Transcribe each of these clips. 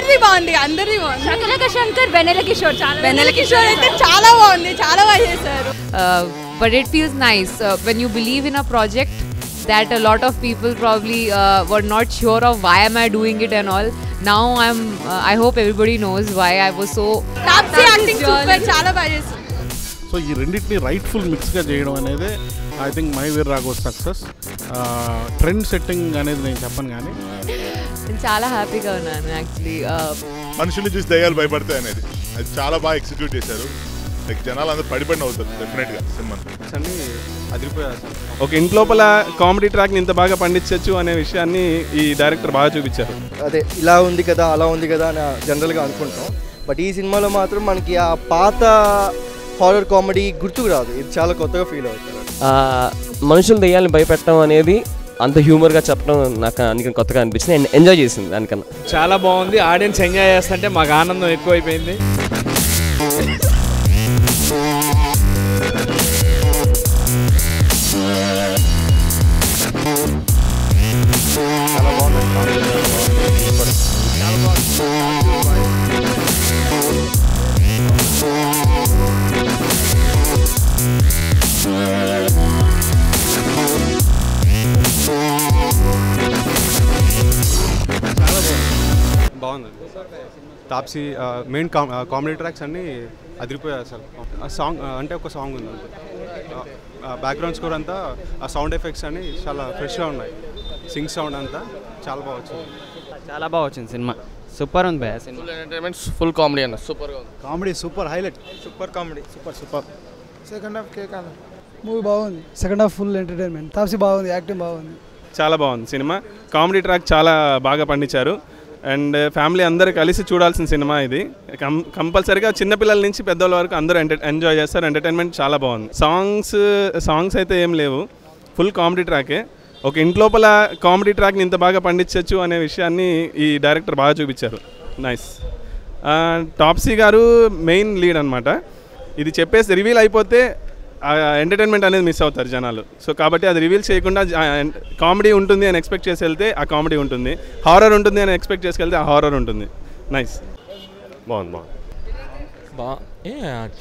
అందరిది బాగుంది అందరిది బాగుంది శకలక శంకర్ వెన్నెల కిషోర్ చాలా వెన్నెల కిషోర్ అయితే చాలా బాగుంది చాలా బాగా చేశారు Uh, but it feels nice uh, when you believe in a project that a lot of people probably uh, were not sure of why am I doing it and all. Now I'm. Uh, I hope everybody knows why I was so. Taapsee acting super చాలా బాగా చేశారు so ఈ రెండింటిని rightful మిక్స్గా చేయడం అనేది I think Mahi Veer Raghav success trend setting అనేది నేను చెప్పను కానీ నేను చాలా హ్యాపీగా ఉన్నాను యాక్చువల్లీ మనుషుల్ని చూసి దయ్యాలు భయపడతాయి అనేది అది చాలా బాగా ఎగ్జిక్యూట్ చేశారు లైక్ జనాలు అందరూ పడిపడిన అవుతారు డెఫినెట్గా సినిమా అన్ని అదిరిపోయారు సార్ ఒక ఇంట్లోపల కామెడీ ట్రాక్ని ఇంత బాగా పండించవచ్చు అనే విషయాన్ని ఈ డైరెక్టర్ బాగా చూపించారు అదే ఇలా ఉంది కదా అలా ఉంది కదా అని జనరల్గా అనుకుంటాం బట్ ఈ సినిమాలో మాత్రం మనకి ఆ పాత హారర్ కామెడీ గుర్తుకు రాదు ఇది చాలా కొత్తగా ఫీల్ అవుతుంది ఆ, మనుషులు దెయ్యాలని భయపెట్టడం అనేది అంత హ్యూమర్గా చెప్పడం నాకు అందుకని కొత్తగా అనిపించింది అండ్ ఎంజాయ్ చేసింది దానికన్నా చాలా బాగుంది ఆడియన్స్ ఎంజాయ్ చేస్తుంటే మాకు ఆనందం ఎక్కువైపోయింది బాగుంది తాప్సీ మెయిన్ కామెడీ ట్రాక్స్ అన్నీ అదిరిపోయారు సార్ ఆ సాంగ్ అంటే ఒక సాంగ్ ఉంది అంతే బ్యాక్గ్రౌండ్ స్కోర్ అంతా ఆ సౌండ్ ఎఫెక్ట్స్ అన్ని చాలా ఫ్రెష్గా ఉన్నాయి సింగ్ సౌండ్ అంతా చాలా బాగా వచ్చింది చాలా బాగా వచ్చింది సినిమా సూపర్ ఉంది భయ సినిమా ఎంటర్టైన్మెంట్ ఫుల్ కామెడీ అన్న సూపర్గా ఉంది comedy super highlight super comedy super super second half కేక్ అన్న మూవీ బాగుంది second half full entertainment Taapsee బాగుంది యాక్టింగ్ బాగుంది చాలా బాగుంది సినిమా కామెడీ ట్రాక్ చాలా బాగా పండించారు అండ్ ఫ్యామిలీ అందరూ కలిసి చూడాల్సిన సినిమా ఇది కం కంపల్సరీగా చిన్నపిల్లల నుంచి పెద్దవాళ్ళ వరకు అందరూ ఎంటర్ ఎంజాయ్ చేస్తారు ఎంటర్టైన్మెంట్ చాలా బాగుంది సాంగ్స్ సాంగ్స్ అయితే ఏం లేవు ఫుల్ కామెడీ ట్రాకే ఒక ఇంట్లోపల కామెడీ ట్రాక్ని ఇంత బాగా పండించవచ్చు అనే విషయాన్ని ఈ డైరెక్టర్ బాగా చూపించారు నైస్ టాప్సీ గారు మెయిన్ లీడ్ అనమాట ఇది చెప్పేసి రివీల్ అయిపోతే ఎంటర్టైన్మెంట్ అనేది మిస్ అవుతారు జనాలు సో కాబట్టి అది రివీల్ చేయకుండా కామెడీ ఉంటుంది అని ఎక్స్పెక్ట్ చేసి వెళ్తే ఆ కామెడీ ఉంటుంది హారర్ ఉంటుంది అని ఎక్స్పెక్ట్ చేసి వెళ్తే ఆ హారర్ ఉంటుంది నైస్ బాగుంది బాగుంది బా ఏ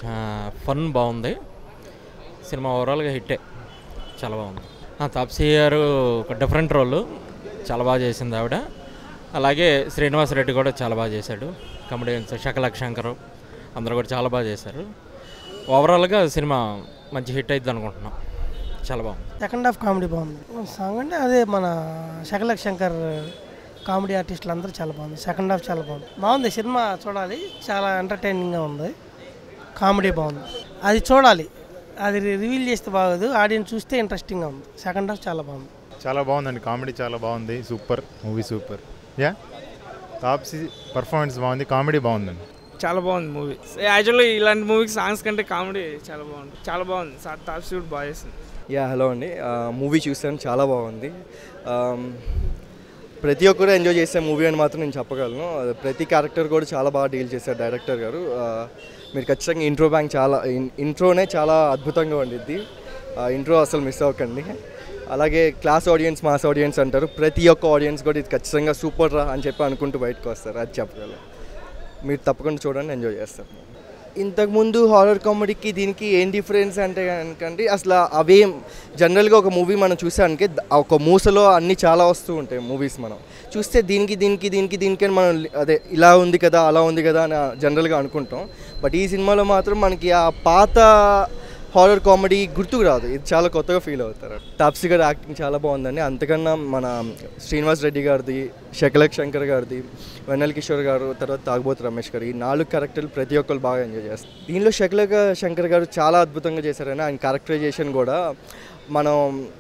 ఫన్ బాగుంది సినిమా ఓవరాల్గా హిట్టే చాలా బాగుంది తాప్సీ గారు ఒక డిఫరెంట్ రోల్ చాలా బాగా చేసింది ఆవిడ అలాగే శ్రీనివాస్ రెడ్డి కూడా చాలా బాగా చేశాడు కమెడియన్స్ శకలక్ శంకర్ అందరూ కూడా చాలా బాగా చేశారు ఓవరాల్గా సినిమా మంచి హిట్ అవుతుంది అనుకుంటున్నాం చాలా బాగుంది సెకండ్ హాఫ్ కామెడీ బాగుంది సాంగ్ అంటే అదే మన శకలక్ శంకర్ కామెడీ ఆర్టిస్టులు అందరూ చాలా బాగుంది సెకండ్ హాఫ్ చాలా బాగుంది బాగుంది సినిమా చూడాలి చాలా ఎంటర్టైనింగ్గా ఉంది కామెడీ బాగుంది అది చూడాలి అది రివీల్ చేస్తే బాగోదు ఆడియన్స్ చూస్తే ఇంట్రెస్టింగ్గా ఉంది సెకండ్ హాఫ్ చాలా బాగుంది చాలా బాగుందండి కామెడీ చాలా బాగుంది super movie super yeah Taapsee performance బాగుంది కామెడీ బాగుందండి చాలా బాగుంది మూవీ యాక్చువల్లీ ఇలాంటి మూవీకి సాంగ్స్ కంటే కామెడీ చాలా బాగుంది చాలా బాగుంది సార్ తాప్సీ కూడా బాగా చేసింది యా హలో అండి మూవీ చూసాను చాలా బాగుంది Um, ప్రతి ఒక్కరు ఎంజాయ్ చేసే మూవీ అని మాత్రం నేను చెప్పగలను Uh, ప్రతి క్యారెక్టర్ కూడా చాలా బాగా డీల్ చేశారు డైరెక్టర్ గారు Uh, మీరు ఖచ్చితంగా ఇంట్రో బ్యాంక్ చాలా ఇంట్రోనే చాలా అద్భుతంగా ఉండిద్ది ఇంట్రో అసలు మిస్ అవ్వకండి అలాగే క్లాస్ ఆడియన్స్ మాస్ ఆడియన్స్ అంటారు ప్రతి ఒక్క ఆడియన్స్ కూడా ఇది ఖచ్చితంగా సూపర్ రా అని చెప్పి అనుకుంటూ బయటకు వస్తారు అది చెప్పగలను మీరు తప్పకుండా చూడండి ఎంజాయ్ చేస్తారు ఇంతకుముందు హారర్ కామెడీకి దీనికి ఏం డిఫరెన్స్ అంటే కనుకండి అసలు అవేం జనరల్గా ఒక మూవీ మనం చూసానికి ద- ఒక మూసలో అన్నీ చాలా వస్తూ ఉంటాయి మూవీస్ మనం చూస్తే దీనికి దీనికి దీనికి దీనికి అని మనం లి- అదే ఇలా ఉంది కదా అలా ఉంది కదా అని జనరల్గా అనుకుంటాం బట్ ఈ సినిమాలో మాత్రం మనకి ఆ పాత హారర్ కామెడీ గుర్తుకు రాదు ఇది చాలా కొత్తగా ఫీల్ అవుతారు తాప్సీ గారి యాక్టింగ్ చాలా బాగుందండి అంతకన్నా మన శ్రీనివాస్ రెడ్డి గారిది శకలక్ శంకర్ గారిది వెన్నెల కిషోర్ గారు తర్వాత తాగుబోతు రమేష్ గారు ఈ నాలుగు క్యారెక్టర్లు ప్రతి ఒక్కరు బాగా ఎంజాయ్ చేస్తారు దీనిలో శకలక శంకర్ గారు చాలా అద్భుతంగా చేశారని ఆయన క్యారెక్టరైజేషన్ కూడా మనం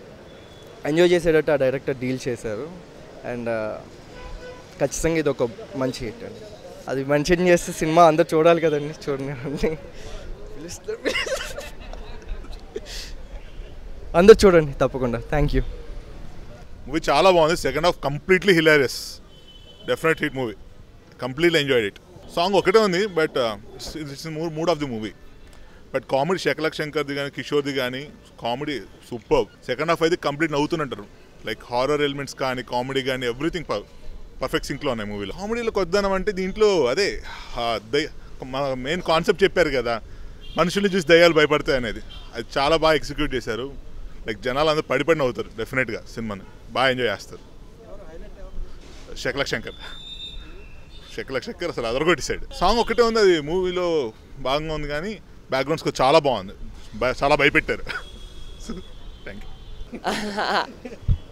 ఎంజాయ్ చేసేటట్టు ఆ డైరెక్టర్ డీల్ చేశారు అండ్ ఖచ్చితంగా ఇది ఒక మంచి హిట్ అండి అది మెన్షన్ చేస్తే సినిమా అందరు చూడాలి కదండి చూడండి అందరు చూడండి తప్పకుండా థ్యాంక్ యూ మూవీ చాలా బాగుంది second half completely hilarious definite hit movie completely enjoyed it song ఒకటే ఉంది but it's mood of the movie but comedy Shakalaka శంకర్ది కానీ కిషోర్ది కానీ కామెడీ సూపర్ సెకండ్ హాఫ్ అయితే కంప్లీట్ నవ్వుతున్నట్టారు లైక్ హారర్ ఎలిమెంట్స్ కానీ కామెడీ కానీ ఎవ్రీథింగ్ పర్ఫెక్ట్ సింక్లో ఉన్నాయి మూవీలో కామెడీలో కొద్దానం అంటే దీంట్లో అదే ఆ దయ్య- మన మెయిన్ కాన్సెప్ట్ చెప్పారు కదా మనుషుల్ని చూసి దయ్యాలు భయపడతాయి అనేది అది చాలా బాగా ఎగ్జిక్యూట్ చేశారు లైక్ జనాలు అందరూ పడిపడిన అవుతారు డెఫినెట్గా సినిమాని బాగా ఎంజాయ్ చేస్తారు శకలక్ శంకర్ శకలక్ శంకర్ అసలు అదరగొట్టేశాడు సాంగ్ ఒకటే ఉంది అది మూవీలో బాగా ఉంది కానీ బ్యాక్గ్రౌండ్ స్కోర్ చాలా బాగుంది బా- చాలా భయపెట్టారు థ్యాంక్ యూ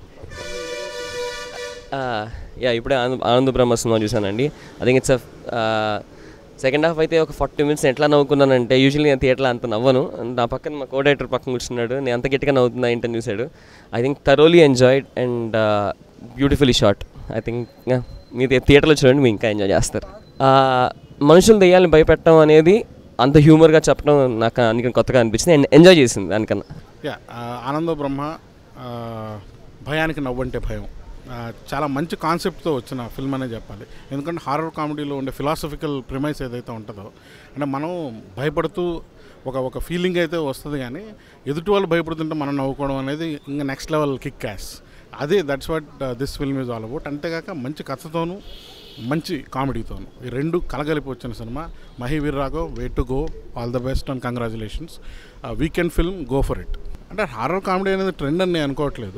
యా ఇప్పుడే ఆనంద్ ఆనంద బ్రహ్మ సినిమా చూశానండి I think it's second half అయితే ఒక ఫార్టీ మినిట్స్ ఎట్లా నవ్వుకున్నానంటే యూజువల్లీ నేను థియేటర్లో అంత నవ్వను నా పక్కన మా కో డైరెక్టర్ పక్కన కూర్చున్నాడు నేను అంత గట్టిగా నవ్వుతున్నా ఏంటని చూశాడు I think thoroughly enjoyed and beautifully short I think మీ థియేటర్లో చూడండి మీరు ఇంకా ఎంజాయ్ చేస్తారు Uh, మనుషులు దెయ్యాలని భయపెట్టడం అనేది అంత హ్యూమర్గా చెప్పడం నాకు అందుకని కొత్తగా అనిపించింది అండ్ ఎంజాయ్ చేసింది దానికన్నా యా ఆ, ఆనంద బ్రహ్మ ఆ, భయానికి నవ్వంటే భయం ఆ, చాలా మంచి కాన్సెప్ట్తో వచ్చిన ఫిల్మ్ అనే చెప్పాలి ఎందుకంటే హారర్ కామెడీలో ఉండే ఫిలాసఫికల్ ప్రిమైస్ ఏదైతే ఉంటుందో అంటే మనం భయపడుతూ ఒక ఒక ఫీలింగ్ అయితే వస్తుంది కానీ ఎదుటి వాళ్ళు భయపడుతుంటే మనం నవ్వుకోవడం అనేది ఇంకా నెక్స్ట్ లెవెల్ కిక్ క్యాష్ అదే that's what this film is all about అంతేకాక మంచి కథతోనూ మంచి కామెడీతోను ఈ రెండు కలగలిపి వచ్చిన cinema Mahi Veerraghav way to go all the best and congratulations weekend film go for it అంటే హారర్ కామెడీ అనేది ట్రెండ్ అని నేను అనుకోవట్లేదు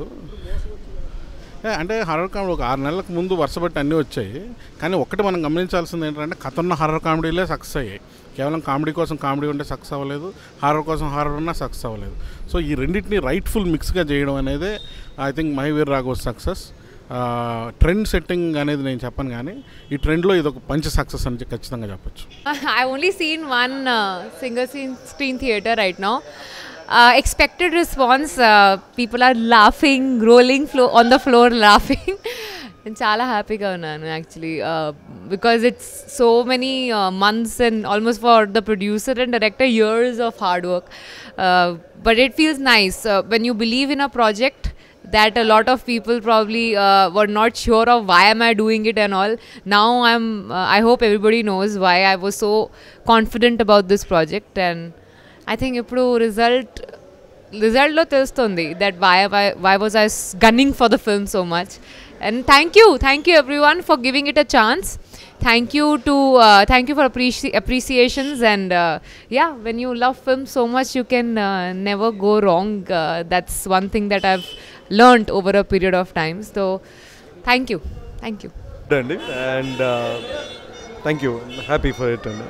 ఏ, అంటే హర్రర్ కామెడీ ఒక ఆరు నెలలకు ముందు వరుసబట్టి అన్నీ వచ్చాయి కానీ ఒక్కటి మనం గమనించాల్సింది ఏంటంటే కథ ఉన్న హర్రర్ కామెడీలే సక్సెస్ అయ్యాయి కేవలం కామెడీ కోసం కామెడీ ఉంటే సక్సెస్ అవ్వలేదు హారర్ కోసం హారర్ ఉన్నా సక్సెస్ అవ్వలేదు సో ఈ రెండింటిని రైట్ఫుల్ మిక్స్గా చేయడం అనేది I think Mahi Veer Raghav success trend setting అనేది నేను చెప్పను కానీ ఈ ట్రెండ్లో ఇది ఒక మంచి సక్సెస్ అని ఖచ్చితంగా చెప్పొచ్చు I've only seen one uh, single screen, screen theater right now. Uh, expected response uh, people are laughing, rolling flo- on the floor, laughing. నేను చాలా హ్యాపీగా ఉన్నాను actually because it's so many months and almost for the producer and director years of hard work but it feels nice when you believe in a project that a lot of people probably uh, were not sure of why am I doing it and all. Now I'm. Uh, I hope everybody knows why I was so confident about this project, and I think ఇప్పుడు result రిజల్ట్లో తెలుస్తుంది that why why why was I gunning for the film so much and thank you thank you everyone for giving it a chance thank you to uh, thank you for appreci- appreciations and uh, yeah when you love film so much you can uh, never go wrong uh, that's one thing that i've learned over a period of time so thank you thank you అండి and thank you happy for it అండి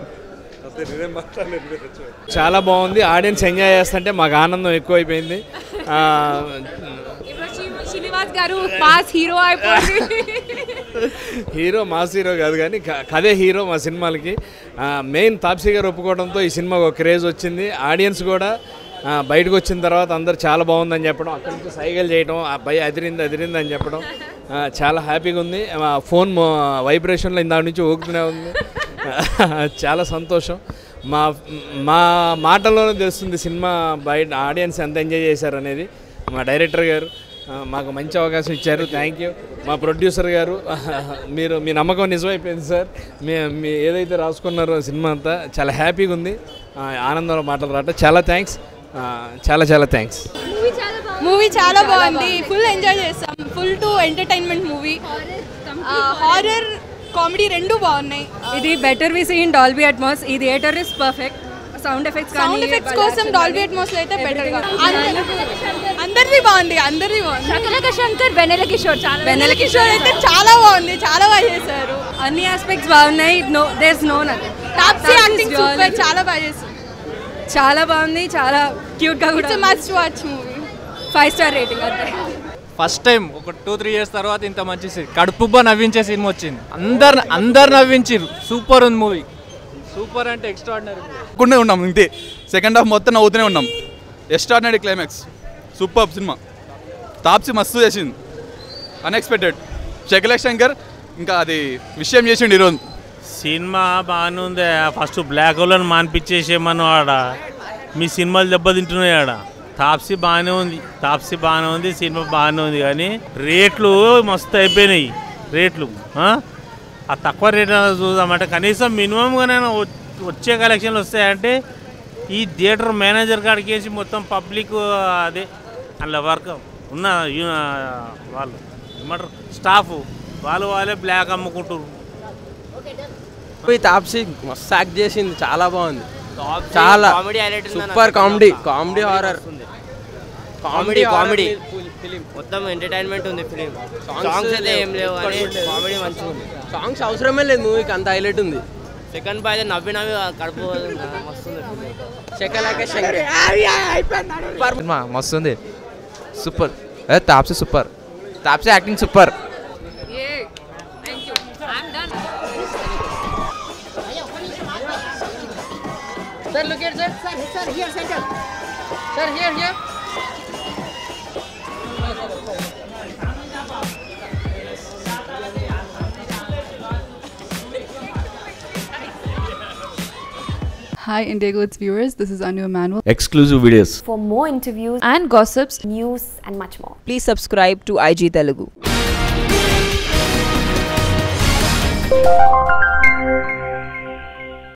చాలా బాగుంది audience enjoy చేస్తుంటే మాకు ఆనందం ఎక్కువైపోయింది ఆ, శ్రీనివాస్ గారు పాస్ హీరో అయిపోయింది హీరో మాస్ హీరో కాదు కానీ క- కథే హీరో మా సినిమాలకి ఆ, మెయిన్ తాప్సీ గారు ఒప్పుకోవడంతో ఈ సినిమాకి ఒక క్రేజ్ వచ్చింది ఆడియన్స్ కూడా ఆ, బయటకు వచ్చిన తర్వాత అందరు చాలా బాగుందని చెప్పడం అక్కడి నుంచి సైకిల్ చేయడం ఆ అబ్బాయి అదిరింది అదిరింది అని చెప్పడం ఆ, చాలా హ్యాపీగా ఉంది మా ఫోన్ వైబ్రేషన్లో ఇందా నుంచి ఊగుతూనే ఉంది చాలా సంతోషం మా మా మాటల్లోనే తెలుస్తుంది సినిమా బయట ఆడియన్స్ ఎంత ఎంజాయ్ చేశారు అనేది మా డైరెక్టర్ గారు ఆ, మాకు మంచి అవకాశం ఇచ్చారు థ్యాంక్ యూ మా ప్రొడ్యూసర్ గారు మీరు మీ నమ్మకం నిజమైపోయింది సార్ మీ మీ ఏదైతే రాసుకున్నారో సినిమా అంతా చాలా హ్యాపీగా ఉంది ఆ, ఆనందంలో మాటలు రాట చాలా థ్యాంక్స్ చాలా చాలా థ్యాంక్స్ మూవీ చాలా బాగుంది ఫుల్ ఎంజాయ్ చేస్తాం full to entertainment movie horror comedy రెండు బాగున్నాయి ఇది better we see in Dolby Atmos ఈ theatre is perfect sound effects sound effects కోసం డాల్బీ అట్మాస్ లో అయితే బెటర్ గా అందరిది బాగుంది అందరిది బాగుంది శకలక శంకర్ వెనెల కిషోర్ చాలా వెన్నెల కిషోర్ అయితే చాలా బాగుంది చాలా బాగా చేశారు అన్ని ఆస్పెక్ట్స్ బాగున్నాయి no there no nothing Taapsee acting super చాలా బాగా చేశారు చాలా బాగుంది చాలా క్యూట్ గా కూడా it's must watch movie five star rating అంతే ఫస్ట్ టైం ఒక టూ త్రీ ఇయర్స్ తర్వాత ఇంత మంచి సి- కడుపుబ్బా నవ్వించే సినిమా వచ్చింది అందరు అందరు నవ్వించారు సూపర్ ఉంది మూవీ సూపర్ అంటే ఎక్స్ట్రాడినరీ నవ్వుకుంటూనే ఉన్నాం ఇంతే సెకండ్ హాఫ్ మొత్తం నవ్వుతూనే ఉన్నాం ఎక్స్ట్రాడినరీ క్లైమాక్స్ సూపర్ సినిమా తాప్సి మస్తు చేసింది అన్ఎక్స్పెక్టెడ్ శకలేష్ శంకర్ ఇంకా అది విషయం చేసిండు ఈరోజు సినిమా బాగానే ఉంది ఫస్ట్ బ్లాక్ హోల్ని మాన్పించేసేమను ఆడ మీ సినిమాలు దెబ్బతింటున్నాయి ఆడ తాప్సీ బాగానే ఉంది తాప్సీ బాగానే ఉంది సినిమా బాగానే ఉంది కానీ రేట్లు మస్తు అయిపోయినాయి రేట్లు ఆ? ఆ తక్కువ రేట్ చూద్దామంటే కనీసం మినిమంగానైనా వచ్చే కలెక్షన్లు వస్తాయంటే ఈ థియేటర్ మేనేజర్ కాడికి వేసి మొత్తం పబ్లిక్ అదే అందులో వర్క్ ఉన్న యు- వాళ్ళు ఏమంటారు స్టాఫ్ వాళ్ళు వాళ్ళే బ్లాక్ అమ్ముకుంటారు పోయి తాప్సీ మస్తు యాక్ట్ చేసింది చాలా బాగుంది చాలా comedy highlight super comedy comedy horror comedy comedy film మొత్తం ఎంటర్టైన్మెంట్ ఉంది ఫిలిం సాంగ్స్ అయితే ఏం లేవు కానీ కామెడీ మంచిగా ఉంది సాంగ్స్ అవసరమే లేదు మూవీకి అంత హైలైట్ ఉంది సెకండ్ పాయ్ నవ్వి నవ్వి కడుపు మస్తుంది శకలక శంకర్ సినిమా మస్తు ఉంది సూపర్ అదే Taapsee super Taapsee acting super Sir, look at sir. Sir, sir, here, center. Sir, here, here. Hi, Indigo It's viewers. This is Anu Emanuel. exclusive videos. For more interviews And gossips. news, and much more. Please subscribe to IG Telugu.